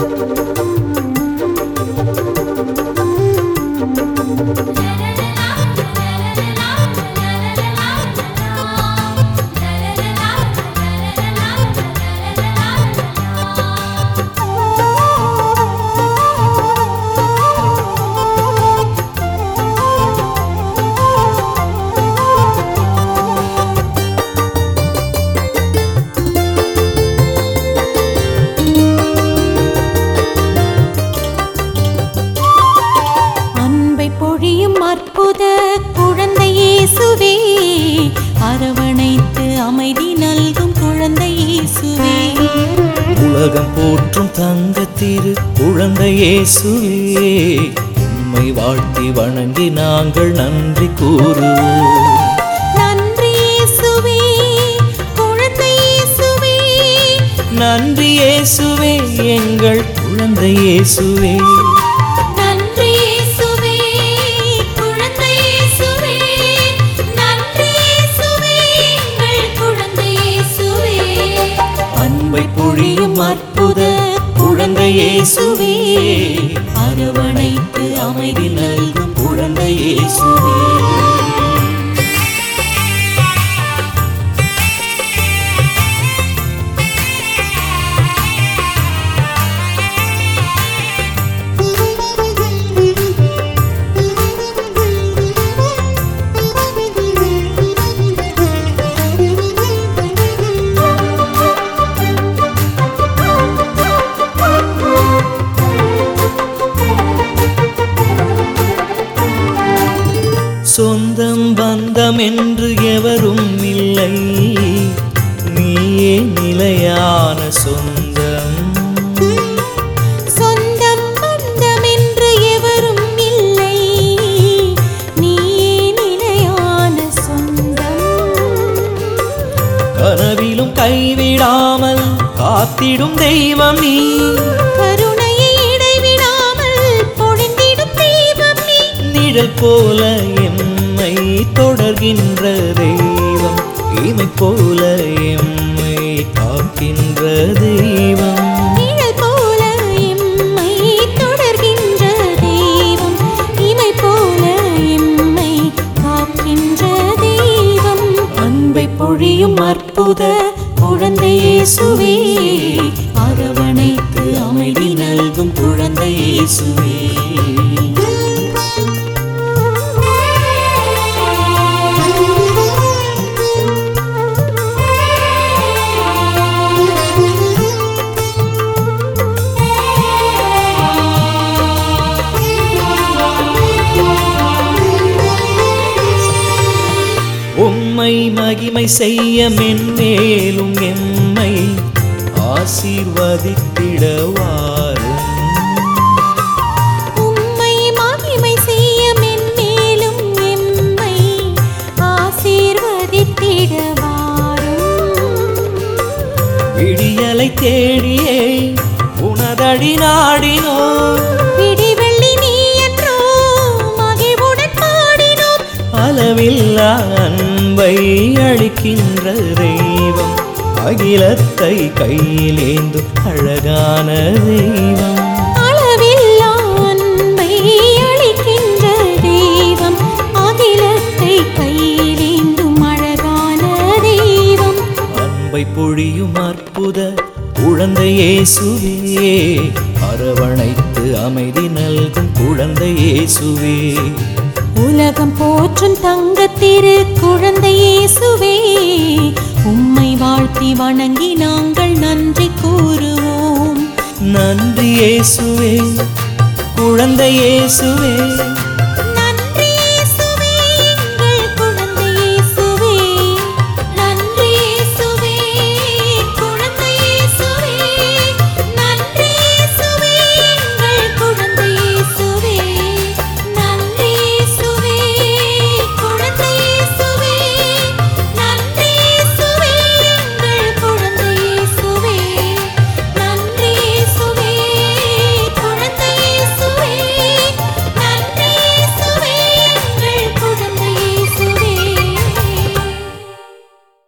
அன்பை பொழியும் அற்புத குழந்தை இயேசுவே அரவணைத்து அமைதி நல்கும் குழந்தை இயேசுவே உலகம் போற்றும் தங்கத்திரு குழந்தை இயேசுவே உம்மை வாழ்த்தி வணங்கி நாங்கள் நன்றி கூறுவோம் நன்றி இயேசுவே குழந்தை இயேசுவே நன்றி இயேசுவே எங்கள் குழந்தை இயேசுவே நன்றி இயேசுவே குழந்தை இயேசுவே நன்றி இயேசுவே எங்கள் குழந்தை இயேசுவே அன்பை பொழியும் அற்புத குழந்தை இயேசுவே அரவணைத்து அமைதி நல்கும் குழந்தை இயேசுவே சொந்தம் பந்தம் என்று எவரும் இல்லை நீயே நிலையான சொந்தம் சொந்தம் பந்தம் என்று எவரும் இல்லை நீயே நிலையான சொந்தம் கனவிலும் கைவிடாமல் காத்திடும் தெய்வம் நீ கருணையை இடைவிடாமல் பொழிந்திடும் தெய்வம் நீ நிழல் போல எம்மை தொடர்கின்ற தெய்வம் இமை போல எம்மை காக்கின்ற தெய்வம் நிழல் போல எம்மை தொடர்கின்ற தெய்வம் இமை போல எம்மை காக்கின்ற தெய்வம் அன்பை பொழியும் அற்புத குழந்தை இயேசுவே அரவணைத்து அமைதி நல்கும் குழந்தை இயேசுவே உம்மை மகிமை செய்ய மென்மேலும் எம்மை ஆசீர்வதித்திடவாரும் உம்மை மகிமை செய்ய மென்மேலும் எம்மை ஆசீர்வதித்திடவாரும் விடியலை தேடியே உனதடி நாடினோ விடிவெள்ளி நீ என்றோ மகிழ்வுடன் பாடினோம் அளவில்லா அன்பை அளிக்கின்ற தெய்வம் அகிலத்தை கையிலேந்தும் அழகான தெய்வம் அளவில்லா அன்பை அளிக்கின்ற தெய்வம் அகிலத்தை கையிலேந்தும் அழகான தெய்வம் அன்பை பொழியும் அற்புத குழந்தை இயேசுவே அரவணைத்து அமைதி நல்கும் குழந்தை இயேசுவே உலகம் போற்றும் தங்கத்திரு குழந்தை இயேசுவே உம்மை வாழ்த்தி வணங்கி நாங்கள் நன்றி கூறுவோம் நன்றி இயேசுவே குழந்தை இயேசுவே